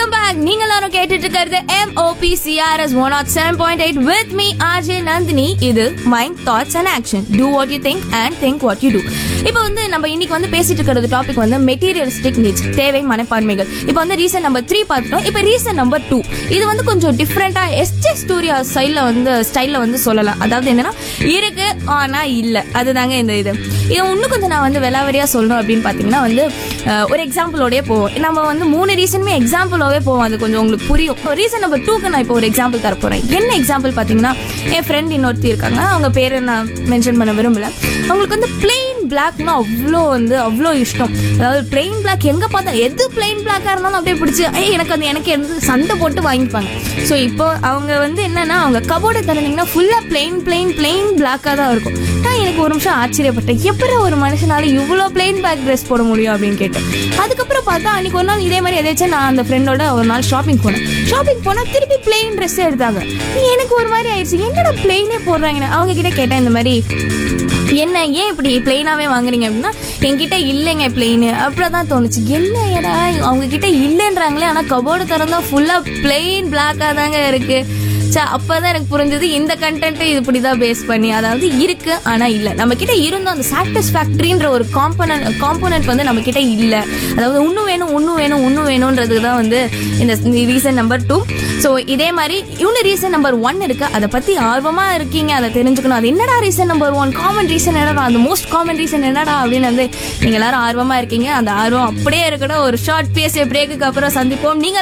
welcome back நீங்க எல்லாரும் கேட்டுட்டு இருக்கிறது MOP CRS one naught seven point eight with me RJ Nandini இது mind thoughts and action do what you think and think what you do இப்போ வந்து நம்ம இன்னைக்கு வந்து பேசிட்டு இருக்கிறது டாபிக் வந்து மெட்டீரியலிஸ்டிக் நீட்ஸ் தேவை மனப்பான்மைகள் இப்போ வந்து ரீசன் நம்பர் த்ரீ பார்த்துட்டோம் இப்போ ரீசன் நம்பர் டூ இது வந்து கொஞ்சம் டிஃப்ரெண்டா எஸ்டே ஸ்டூடியோ ஸ்டைல்ல வந்து ஸ்டைல்ல வந்து சொல்லலாம் அதாவது என்னன்னா இருக்கு ஆனா இல்ல அதுதாங்க இந்த இது இதை இன்னும் கொஞ்சம் நான் வந்து விலாவரியா சொல்லணும் அப்படின்னு பாத்தீங்கன்னா வந்து அஹ், ஒரு எக்ஸாம்பிளோடய போவோம் நம்ம வந்து மூணு ரீசனுமே எக்ஸாம்பிளோவே போவோம் அது கொஞ்சம் உங்களுக்கு புரியும் ரீசன் நம்பர் டூக்கு நான் இப்போ ஒரு எக்ஸாம்பிள் தர போறேன் என்ன எக்ஸாம்பிள் பாத்தீங்கன்னா என் ஃப்ரெண்ட் இன்னொருத்தி இருக்காங்க அவங்க பேரை நான் மென்ஷன் பண்ண விரும்பல அவங்களுக்கு வந்து பிளெயின் பிளாக்னா அவ்வளோ வந்து அவ்வளோ இஷ்டம் அதாவது பிளெயின் பிளாக் எங்க பார்த்தா எது பிளெயின் பிளாக்கா இருந்தாலும் அப்படியே பிடிச்சி ஐய் எனக்கு அது எனக்கு வந்து சண்டை போட்டு வாங்கிப்பாங்க ஸோ இப்போ அவங்க வந்து என்னன்னா அவங்க கபோர்டை திறந்தீங்கன்னா ஃபுல்லா பிளெயின் பிளெயின் பிளெயின் பிளாக்காக தான் இருக்கும் நான் எனக்கு ஒரு நிமிஷம் ஆச்சரியப்பட்டேன் எப்படி ஒரு மனுஷனால இவ்வளோ பிளெயின் பேக் ட்ரெஸ் போட முடியும் அப்படின்னு கேட்டேன் அதுக்கப்புறம் பார்த்தா அன்னைக்கு ஒரு நாள் இதே மாதிரி எதாச்சும் நான் அந்த ஃப்ரெண்டோட ஒரு நாள் ஷாப்பிங் போனேன் ஷாப்பிங் போனா திருப்பி பிளெயின் ட்ரெஸ் எடுத்தாங்க எனக்கு ஒரு மாதிரி ஆயிடுச்சு என்னடா பிளெயினே போடுறாங்க அவங்க கிட்ட கேட்டேன் இந்த மாதிரி என்ன ஏன் இப்படி பிளெயினாவே வாங்குறீங்க அப்படின்னா என்கிட்ட இல்லைங்க பிளெயின் அப்புறம் தான் தோணுச்சு என்ன ஏடா அவங்க கிட்ட இல்லைன்றாங்களே ஆனா கபோர்டு திறந்தா ஃபுல்லா பிளெயின் பிளாக்கா தாங்க இருக்கு சே அப்பதான் எனக்கு புரிஞ்சது இந்த கண்டென்ட் இப்படிதான் பேஸ் பண்ணி அதாவது இருக்கு ஆனா இல்ல நம்ம கிட்ட இருந்தும் அந்த சாட்டிஸ்ஃபேக்டரின்ற ஒரு காம்பனன்ட் காம்போனன்ட் வந்து நம்ம கிட்ட இல்ல அதாவது இன்னும் வேணும் இன்னும் வேணும் இன்னும் வேணும்ன்றதுக்கு தான் வந்து இந்த ரீசன் நம்பர் டூ ஸோ இதே மாதிரி இன்னும் ரீசன் நம்பர் ஒன் இருக்கு அதை பத்தி ஆர்வமா இருக்கீங்க அதை தெரிஞ்சுக்கணும் அது என்னடா reason number one common reason என்னடா அந்த மோஸ்ட் காமன் ரீசன் என்னடா அப்படின்னு வந்து நீங்க எல்லாரும் ஆர்வமா இருக்கீங்க அந்த ஆர்வம் அப்படியே இருக்கட்டும் ஒரு ஷார்ட் பேசிய பிரேக்குக்கு அப்புறம் சந்திப்போம் நீங்க